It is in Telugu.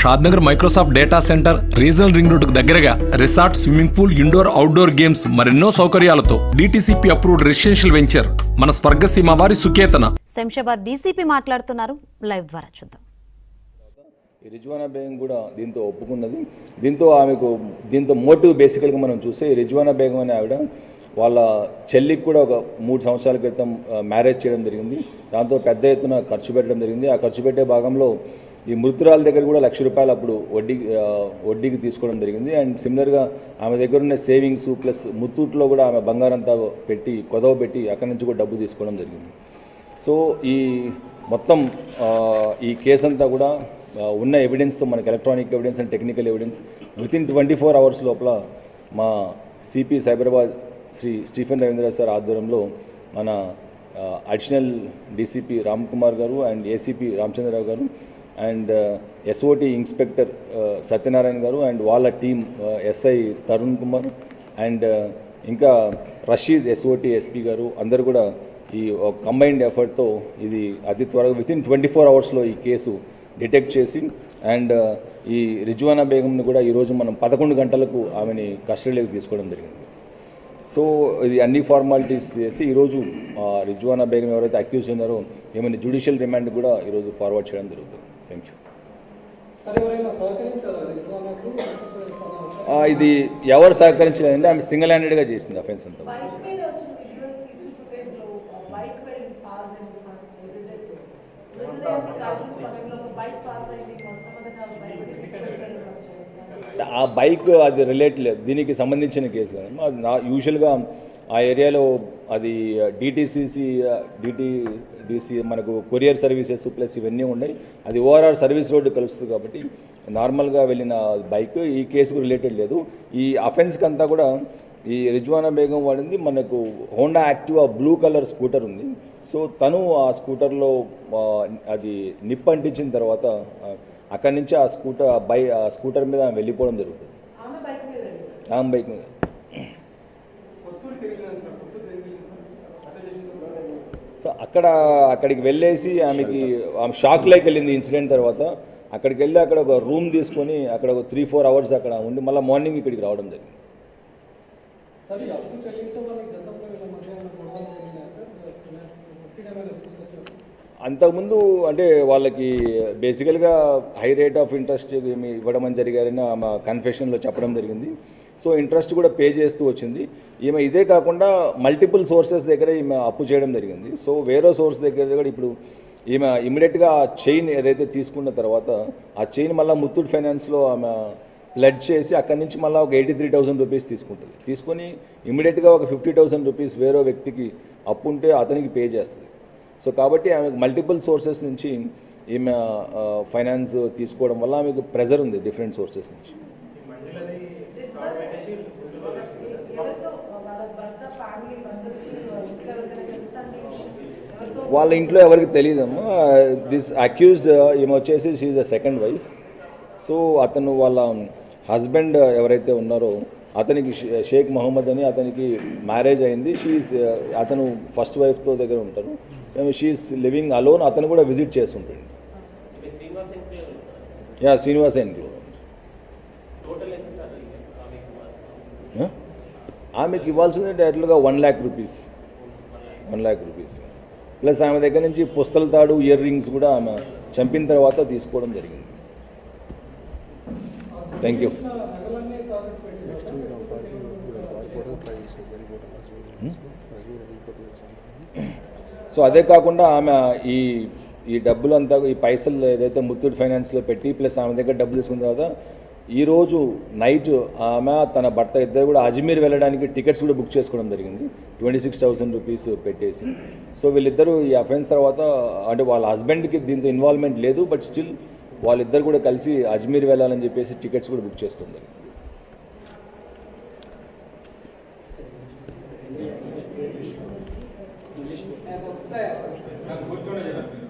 Shadnagar Microsoft data centre regional ring రోడ్డుకు దగ్గరగా resort swimming pool indoor outdoor games మరెన్నో సౌకర్యాలతో డిటిసిపి అప్రూవ్డ్ రెసిడెన్షియల్ వెంచర్ మన స్వర్గసీమ వారి సుకేతన శంషాబాద్ డీసీపీ మాట్లాడుతున్నారు లైవ్ ద్వారా చూద్దాం ఈ రిజ్వానా బేగం కూడా దీంతో ఒప్పుకున్నది దీంతో ఆమెకు దీంతో మోటివ్ బేసికల్గా మనం చూస్తే ఈ రిజ్వానా బేగం అనే ఆవిడ వాళ్ళ చెల్లికి కూడా ఒక మూడు సంవత్సరాల క్రితం ఆ, మ్యారేజ్ చేయడం జరిగింది దాంతో పెద్ద ఎత్తున ఖర్చు పెట్టడం జరిగింది ఆ ఖర్చు పెట్టే భాగంలో ఈ మృతురాల దగ్గర కూడా లక్ష రూపాయలు అప్పుడు వడ్డీ ఆ, వడ్డీకి తీసుకోవడం జరిగింది అండ్ సిమిలర్గా ఆమె దగ్గర ఉన్న సేవింగ్స్ ప్లస్ ముత్తూట్లో కూడా ఆమె బంగారంతా పెట్టి కొదవ పెట్టి అక్కడి నుంచి కూడా డబ్బు తీసుకోవడం జరిగింది సో ఈ మొత్తం ఆ, ఈ కేసు అంతా కూడా ఆ, ఉన్న ఎవిడెన్స్తో మనకి electronic evidence and technical evidence within twenty four hours లోపల మా CP Cyberabad Shri Stephen Raveendra sir ఆధ్వర్యంలో మన అడిషనల్ డీసీపీ రామ్ కుమార్ గారు అండ్ ఏసీపీ రామచంద్రరావు గారు అండ్ ఎస్ఓటి ఇన్స్పెక్టర్ సత్యనారాయణ గారు అండ్ వాళ్ళ team SI Tarun Kumar and ఇంకా రషీద్ ఎస్ఓటి ఎస్పీ గారు అందరు కూడా ఈ కంబైన్డ్ ఎఫర్ట్తో ఇది అతి త్వరగా విత్ ఇన్ ట్వంటీ ఫోర్ అవర్స్లో ఈ కేసు డిటెక్ట్ చేసి అండ్ ఈ రిజ్వానా బేగంని కూడా ఈరోజు మనం పదకొండు గంటలకు ఆమెని కస్టడీలోకి తీసుకోవడం జరిగింది సో ఇది అన్ని ఫార్మాలిటీస్ చేసి ఈరోజు ఆ, రిజ్వానా బేగం ఎవరైతే అక్యూజ్ ఉన్నారో ఏమైనా జ్యుడిషియల్ రిమాండ్ కూడా ఈరోజు ఫార్వర్డ్ చేయడం జరుగుతుంది థ్యాంక్ యూ ఆ, ఇది ఎవరు సహకరించలేదంటే ఆమె సింగిల్ హ్యాండెడ్గా చేసింది అఫెన్స్ అంతా బైక్ మీద వచ్చిన విజువల్ సీసీ ఫుటేజ్ లో బైక్ వెళ్ళి పాస్ అయింది వదిలేసి కాల్సిన సమయంలో ఒక బైక్ పాస్ అయింది మొట్టమొదట బైక్ తీసుకొచ్చారు ఆ బైక్ అది రిలేట్ లేదు దీనికి సంబంధించిన కేసు కదా అది నా యూజువల్గా ఆ ఏరియాలో అది డిటీసీసీ డిటి డిసి మనకు కొరియర్ సర్వీసెస్ ప్లస్ ఇవన్నీ ఉన్నాయి అది ఓఆర్ఆర్ సర్వీస్ రోడ్డు కలుస్తుంది కాబట్టి నార్మల్గా వెళ్ళిన బైక్ ఈ కేసుకు రిలేటెడ్ లేదు ఈ అఫెన్స్కి అంతా కూడా ఈ రిజ్వానా బేగం వాడింది మనకు Honda Activa blue colour scooter ఉంది సో తను ఆ స్కూటర్లో ఆ, అది నిప్ అంటించిన తర్వాత ఆ, అక్కడి నుంచి ఆ స్కూటర్ ఆ బై ఆ స్కూటర్ మీద ఆమె వెళ్ళిపోవడం జరుగుతుంది ఆమె బైక్ మీద వెళ్ళింది ఆమె బైక్ మీద సో అక్కడ అక్కడికి వెళ్ళేసి ఆమెకి ఆమె షాక్లోకి వెళ్ళింది ఇన్సిడెంట్ తర్వాత అక్కడికి వెళ్ళి అక్కడ ఒక రూమ్ తీసుకొని అక్కడ ఒక త్రీ ఫోర్ అవర్స్ అక్కడ ఉండి మళ్ళీ మార్నింగ్ ఇక్కడికి రావడం జరిగింది అంతకుముందు అంటే వాళ్ళకి బేసికల్గా హై రేట్ ఆఫ్ ఇంట్రెస్ట్ ఏమి ఇవ్వడం అని జరిగారని ఆమె కన్ఫెషన్లో చెప్పడం జరిగింది సో ఇంట్రెస్ట్ కూడా పే చేస్తూ వచ్చింది ఈమె ఇదే కాకుండా మల్టిపుల్ సోర్సెస్ దగ్గర ఈమె అప్పు చేయడం జరిగింది సో వేరే సోర్స్ దగ్గర కూడా ఇప్పుడు ఈమె ఇమీడియట్గా ఆ చైన్ ఏదైతే తీసుకున్న తర్వాత ఆ చైన్ మళ్ళీ ముత్తూట్ ఫైనాన్స్లో ఆమె ప్లడ్ చేసి అక్కడి నుంచి మళ్ళీ ఒక ఎయిటీ త్రీ థౌసండ్ రూపీస్ తీసుకుంటుంది తీసుకొని ఇమీడియట్గా ఒక ఫిఫ్టీ థౌసండ్ రూపీస్ వేరే వ్యక్తికి అప్పు ఉంటే అతనికి పే చేస్తుంది సో కాబట్టి ఆమెకు మల్టిపుల్ సోర్సెస్ నుంచి ఈమె ఆ, ఫైనాన్స్ తీసుకోవడం వల్ల ఆమెకు ప్రెజర్ ఉంది డిఫరెంట్ సోర్సెస్ నుంచి ఎవరితో వాళ్ళ భర్త ఫ్యామిలీ బంధువులు ఇంట్లో ఎవరికైనా తెలుసా ఈ విషయం? ఎవరితో వాళ్ళ ఇంట్లో ఎవరికి తెలియదమ్మా దిస్ అక్యూజ్డ్ ఈమె వచ్చేసి she the second wife so అతను వాళ్ళ హస్బెండ్ ఎవరైతే ఉన్నారో అతనికి షే- షేక్ మహమ్మద్ అని అతనికి మ్యారేజ్ అయింది షీఈస్ అతను ఫస్ట్ వైఫ్తో దగ్గర ఉంటారు షీఈస్ లివింగ్ అలోన్ అతను కూడా విజిట్ చేస్తుంటాడు యా శ్రీనివాస్ ఇంట్లో ఆ? ఆమెకి ఇవ్వాల్సింది డైరెక్ట్గా one lakh rupees one lakh rupees plus ఆమె దగ్గర నుంచి పుస్తల తాడు ఇయర్ రింగ్స్ కూడా ఆమె చంపిన తర్వాత తీసుకోవడం జరిగింది థ్యాంక్ యూ సో అదే కాకుండా ఆమె ఈ ఈ డబ్బులు అంతా ఈ పైసలు ఏదైతే ముత్తూట్ ఫైనాన్స్లో పెట్టి ప్లస్ ఆమె దగ్గర డబ్బులు తీసుకున్న తర్వాత ఈరోజు నైట్ ఆమె తన భర్త ఇద్దరు కూడా అజ్మీర్ వెళ్ళడానికి టికెట్స్ కూడా బుక్ చేసుకోవడం జరిగింది ట్వంటీ సిక్స్ థౌసండ్ రూపీస్ పెట్టేసి సో వీళ్ళిద్దరూ ఈ అఫెన్స్ తర్వాత అంటే వాళ్ళ హస్బెండ్కి దీంతో ఇన్వాల్వ్మెంట్ లేదు బట్ స్టిల్ వాళ్ళిద్దరు కూడా కలిసి అజ్మీర్ వెళ్ళాలని చెప్పేసి టికెట్స్ కూడా బుక్ చేసుకోవడం జరిగింది కూర్చోండి